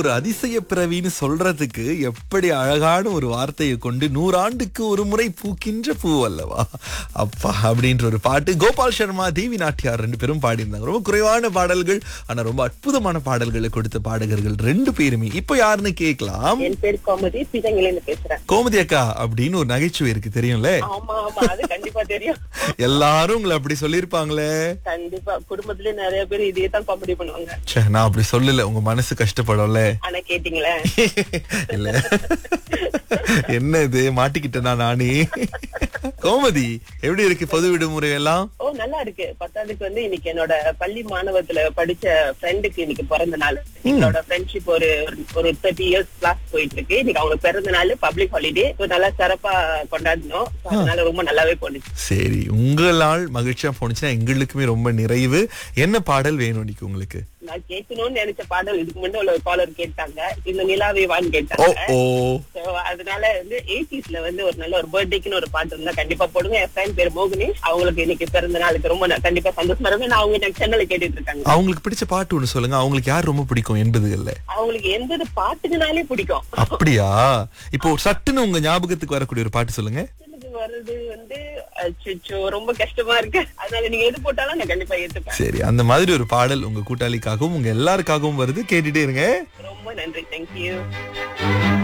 ஒரு அதிசய பிறவின்னு சொல்றதுக்கு எப்படி அழகான ஒரு வார்த்தையை கொண்டு நூறாண்டுக்கு ஒரு முறை பூக்கின்ற பூ அல்லவா அப்பா அப்படின்ற ஒரு பாட்டு கோபால் சர்மா தேவி நாட்டியார் ரெண்டு பேரும் பாடியிருந்தாங்க ரொம்ப குறைவான பாடல்கள் ஆனா ரொம்ப அற்புதமான பாடல்களை கொடுத்த பாடகர்கள் ரெண்டு பேருமே இப்போ யாருன்னு கேட்கலாம் என் பேர் கோமதி பிதங்கிலேருந்து பேசுறேன் கோமதி அக்கா அப்படின்னு ஒரு நகைச்சுவை இருக்கு தெரியும்ல ஆமா ஆமா அது கண்டிப்பா தெரியும் எல்லாரும் உங்களை அப்படி சொல்லியிருப்பாங்களே கண்டிப்பா குடும்பத்திலே நிறைய பேர் இதே தான் காமெடி பண்ணுவாங்க ச்சே, நான் அப்படி சொல்லல உங்க மனசு கஷ்டப்படும்ல ஆனா கேட்டீங்களே இல்ல என்ன இது மாட்டிக்கிட்டேனா நானே கோமதி எப்படி இருக்கு பொது விடுமுறை எல்லாம் ஓ நல்லா இருக்கு பத்தாவதுக்கு வந்து இன்னைக்கு என்னோட பள்ளி மாணவத்துல படிச்ச ஃப்ரெண்டுக்கு இன்னைக்கு பிறந்த நாள் எங்களோட ஃப்ரெண்ட்ஷிப் ஒரு ஒரு தேர்ட்டி இயர்ஸ் கிளாஸ் போயிட்டு இருக்கு இன்னைக்கு அவங்க பிறந்த நாள் பப்ளிக் ஹாலிடே நல்லா சிறப்பா கொண்டாடினோம் So, அதனால ரொம்ப நல்லாவே போனுச்சு சரி உங்களால் மகிழ்ச்சியா போனுச்சுன்னா எங்களுக்குமே ரொம்ப நிறைவு என்ன பாடல் வேணும் இன்னைக்கு உங்களுக்கு நான் கேட்கணும்னு நினைச்ச பாடல் இதுக்கு முன்னாடி உள்ள காலர் கேட்டாங்க இந்த நிலாவே வான்னு ஓ கேட்டாங்க ஓ So, அதனால வந்து எயிட்டிஸ்ல வந்து ஒரு நல்ல ஒரு பர்த்டேக்குன்னு ஒரு பாட்டு இருந்தா கண்டிப்பா போடுங்க என் ஃப்ரெண்ட் பேர் மோகினி அவங்களுக்கு இன்னைக்கு பிறந்த நாளுக்கு ரொம்ப ந- கண்டிப்பா சந்தோஷமா இருக்கும் நான் அவங்க எனக்கு சென்னல கேட்டுட்டு இருக்காங்க அவங்களுக்கு பிடிச்ச பாட்டு ஒண்ணு சொல்லுங்க அவங்களுக்கு யார் ரொம்ப பிடிக்கும் என்பதுகள்ல அவங்களுக்கு எந்த பாட்டுக்குனாலே பிடிக்கும் அப்படியா இப்போ சட்டுன்னு உங்க ஞாபகத்துக்கு வரக்கூடிய ஒரு பாட்டு சொல்லுங்க எனக்கு வர்றது வந்து அச்சோ ரொம்ப கஷ்டமா இருக்கு அதனால நீங்க எது போட்டாலும் நான் கண்டிப்பா ஏத்துப்பேன் சரி அந்த மாதிரி ஒரு பாடல் உங்க கூட்டாளிக்காகவும் உங்க எல்லாருக்காகவும் வருது கேட்டுட்டே இருங்க ரொம்ப நன்றி தேங்க்யூ